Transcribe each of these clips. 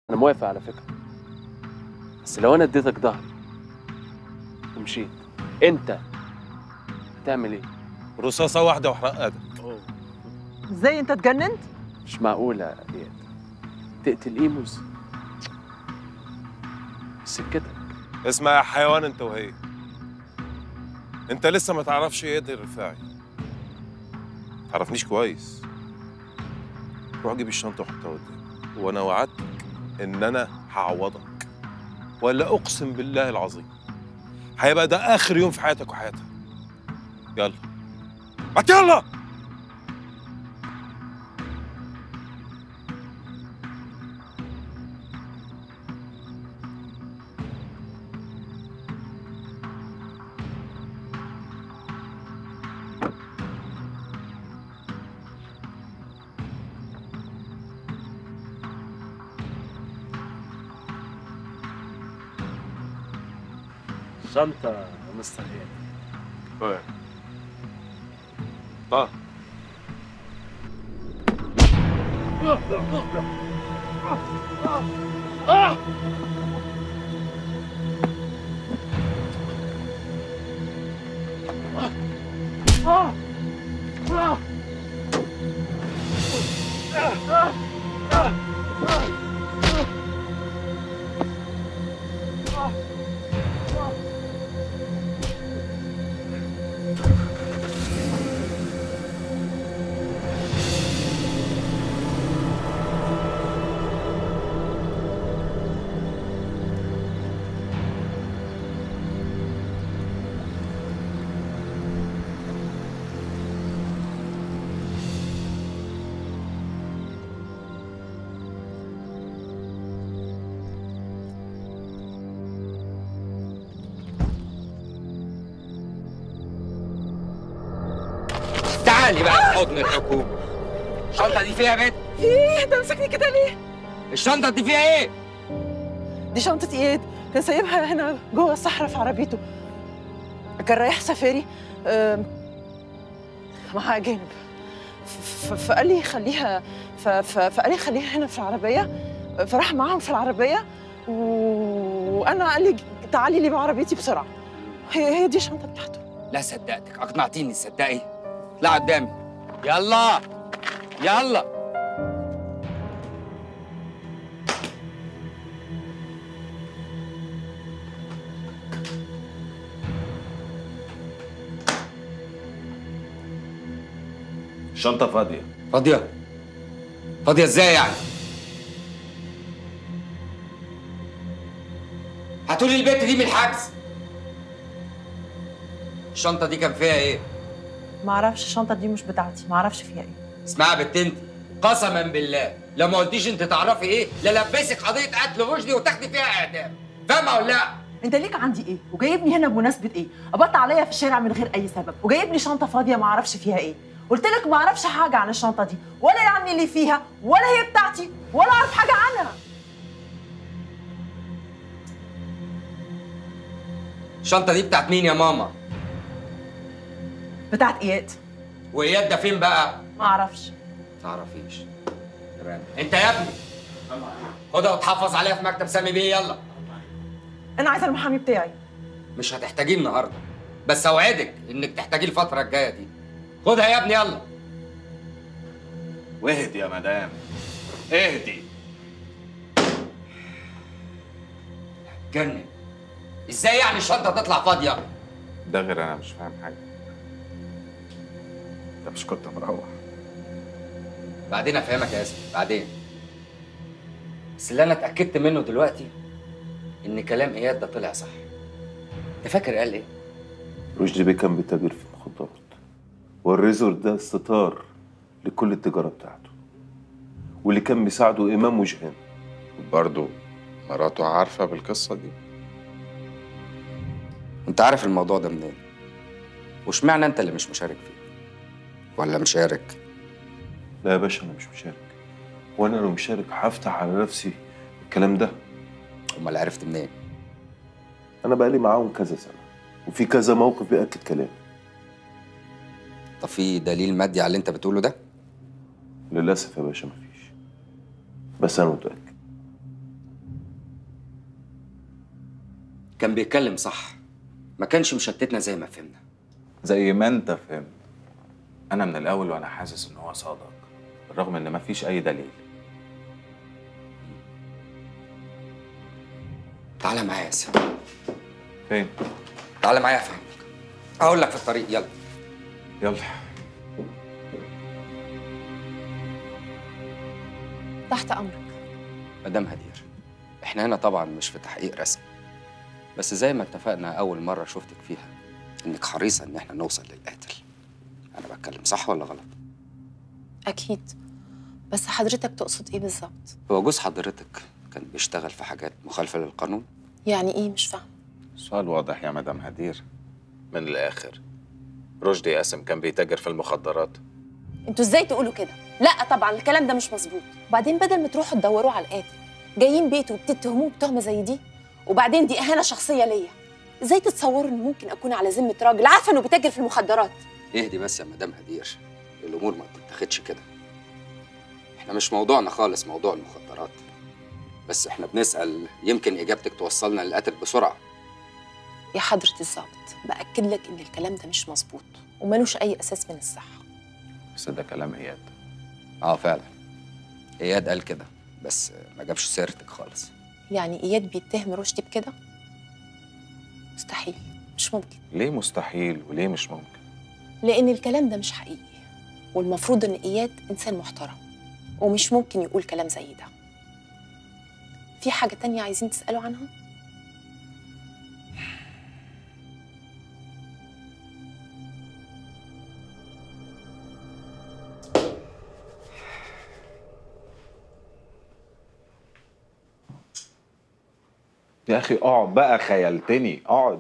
انا موافق على فكره بس لو انا اديتك ظهري ومشيت انت هتعمل ايه رصاصة واحدة وحرقتك ازاي انت اتجننت مش معقوله يا اياد تقتل ايموس سكتك اسمع يا حيوان انت وهي انت لسه ما تعرفش اياد الرفاعي تعرفنيش كويس روح جيب الشنطة وحطها قدامي وانا وعدتك ان انا هعوضك ولا اقسم بالله العظيم هيبقى ده اخر يوم في حياتك وحياتها يلا هات يلا شنطه يا مستر اياد طه تعالي بقى في حضن الحكومة الشنطة دي فيها بيت ايه انت مسكني كده ليه الشنطة دي فيها ايه؟ دي شنطة اياد كان سايبها هنا جوه الصحراء في عربيته كان رايح سفاري آم، مع أجانب ف- ف- فقال لي خليها ف- ف- فقال لي خليها هنا في العربية فراح معاهم في العربية و- وأنا قال لي تعالي لي بعربيتي بسرعة هي هي دي الشنطة بتاعته لا صدقتك اقنعتيني تصدقي اطلع قدامي يلا يلا الشنطة فاضية فاضية فاضية ازاي يعني؟ هاتولي البت دي من الحجز الشنطة دي كان فيها ايه؟ ما اعرفش الشنطة دي مش بتاعتي ما اعرفش فيها ايه اسمعي يا بت انت قسما بالله لو ما قلتيش انت تعرفي ايه للبسك قضية قتل رشدي وتاخدي فيها اعدام فاهمة ولا لا؟ انت ليك عندي ايه وجايبني هنا بمناسبه ايه قبضت عليا في الشارع من غير اي سبب وجايب لي شنطه فاضيه ما اعرفش فيها ايه قلت لك ما اعرفش حاجه عن الشنطه دي ولا يعني اللي فيها ولا هي بتاعتي ولا اعرف حاجه عنها الشنطة دي بتاعت مين يا ماما؟ بتاعت اياد واياد ده فين بقى؟ ما اعرفش تعرفيش تمام انت يا ابني خدها وتحفظ عليها في مكتب سامي بيه يلا انا عايزه المحامي بتاعي مش هتحتاجيه النهارده بس اوعدك انك تحتاجيه الفتره الجايه دي خدها يا ابني يلا واهدي يا مدام اهدي جنن ازاي يعني الشنطه تطلع فاضيه ده غير انا مش فاهم حاجه ده مش كنت مروح بعدين افهمك يا اسف بعدين بس اللي انا اتاكدت منه دلوقتي ان كلام اياد ده طلع صح انت فاكر قال ايه رشدي بيه كان بيتاجر في المخدرات والريزور ده ستار لكل التجارة بتاعته واللي كان بيساعده إمام وجهان برضه مراته عارفه بالقصه دي انت عارف الموضوع ده منين واشمعنى انت اللي مش مشارك فيه ولا مشارك لا يا باشا أنا مش مشارك وأنا لو مشارك هفتح على نفسي الكلام ده امال عرفت منين أنا بقالي معاهم كذا سنة وفي كذا موقف بيأكد كلامي طب في دليل مادي على اللي انت بتقوله ده للأسف يا باشا مفيش بس أنا متأكد كان بيتكلم صح ما كانش مشتتنا زي ما فهمنا زي ما انت فهمت انا من الاول وانا حاسس ان هو صادق بالرغم ان مفيش اي دليل تعالى معايا يا ياسر فين تعالى معايا افهمك اقول لك في الطريق يلا يلا تحت امرك مدام هدير احنا هنا طبعا مش في تحقيق رسمي بس زي ما اتفقنا اول مره شفتك فيها انك حريصه ان احنا نوصل للقاتل انا بتكلم صح ولا غلط اكيد بس حضرتك تقصد ايه بالظبط هو جوز حضرتك كان بيشتغل في حاجات مخالفه للقانون يعني ايه مش فاهم السؤال واضح يا مدام هدير من الاخر رشدي قاسم كان بيتاجر في المخدرات انتوا ازاي تقولوا كده لا طبعا الكلام ده مش مظبوط وبعدين بدل ما تروحوا تدوروا على القاتل جايين بيته وبتتهموه بتهمه زي دي وبعدين دي اهانه شخصيه ليا ازاي تتصوروا ان ممكن اكون على ذمه راجل عارفه انه بيتاجر في المخدرات اهدي بس يا مدام هدير الامور ما بتتاخدش كده احنا مش موضوعنا خالص موضوع المخدرات بس احنا بنسال يمكن اجابتك توصلنا للقاتل بسرعه يا حضره الضابط باكد لك ان الكلام ده مش مظبوط وملوش اي اساس من الصحه بس ده كلام اياد اه فعلا اياد قال كده بس ما جابش سيرتك خالص يعني اياد بيتهم رشدي بكده مستحيل مش ممكن ليه مستحيل وليه مش ممكن لان الكلام ده مش حقيقي والمفروض ان اياد انسان محترم ومش ممكن يقول كلام زي ده في حاجه تانية عايزين تسالوا عنها يا اخي اقعد بقى خيلتني اقعد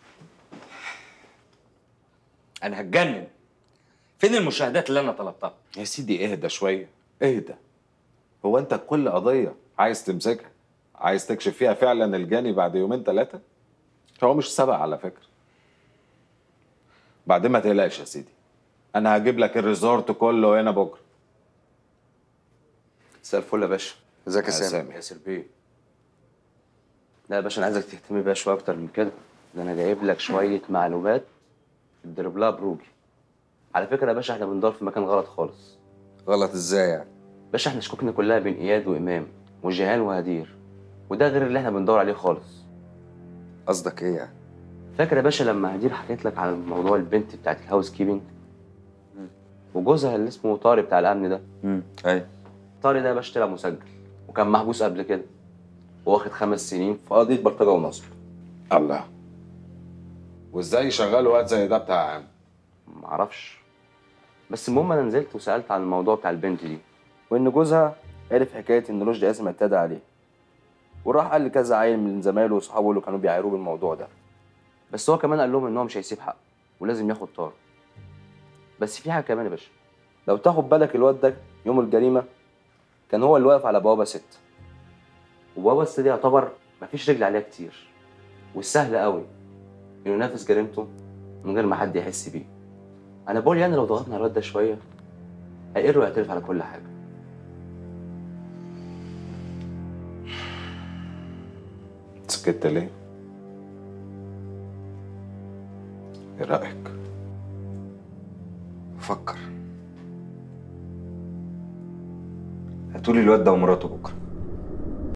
انا هتجنن فين المشاهدات اللي انا طلبتها يا سيدي اهدى شويه اهدى هو انت كل قضيه عايز تمسكها عايز تكشف فيها فعلا الجاني بعد يومين ثلاثه هو مش سبق على فكره بعدين ما تقلقش يا سيدي انا هجيب لك الريزورت كله هنا بكره مساء الفل يا باشا ازيك يا يا سامي سامي. ياسر بيه لا يا باشا انا عايزك تهتم بيها شويه اكتر من كده ده انا جايب لك شويه معلومات تضرب لها بروجي على فكره يا باشا احنا بندور في مكان غلط خالص غلط ازاي يعني باشا احنا شكوكنا كلها بين اياد وامام وجيهان وهدير وده غير اللي احنا بندور عليه خالص قصدك ايه يعني فاكر يا باشا لما هدير حكيت لك على موضوع البنت بتاعت الهاوس كيبنج وجوزها اللي اسمه طارق بتاع الامن ده امم ايوه طارق ده يا باشا طلع مسجل وكان محبوس قبل كده واخد خمس سنين في قضيه بلطجه ونصب الله وازاي شغال وقت زي ده بتاع عام معرفش بس المهم انا نزلت وسالت عن الموضوع بتاع البنت دي وان جوزها عرف حكايه ان رشدي قاسم اعتدى عليه وراح قال لكذا عيل من زمايله واصحابه اللي كانوا بيعايروه بالموضوع ده بس هو كمان قال لهم ان هو مش هيسيب حقه ولازم ياخد طار بس في حاجه كمان يا باشا لو تاخد بالك الواد ده يوم الجريمه كان هو اللي واقف على بوابه ست وبوابه ست دي يعتبر مفيش رجل عليها كتير والسهل قوي انه ينفذ جريمته من غير ما حد يحس بيه انا بقول يعني لو ضغطنا على الواد ده شويه هيقر ويعترف على كل حاجه سكت ليه؟ ايه رايك؟ فكر هاتولي الواد ده ومراته بكره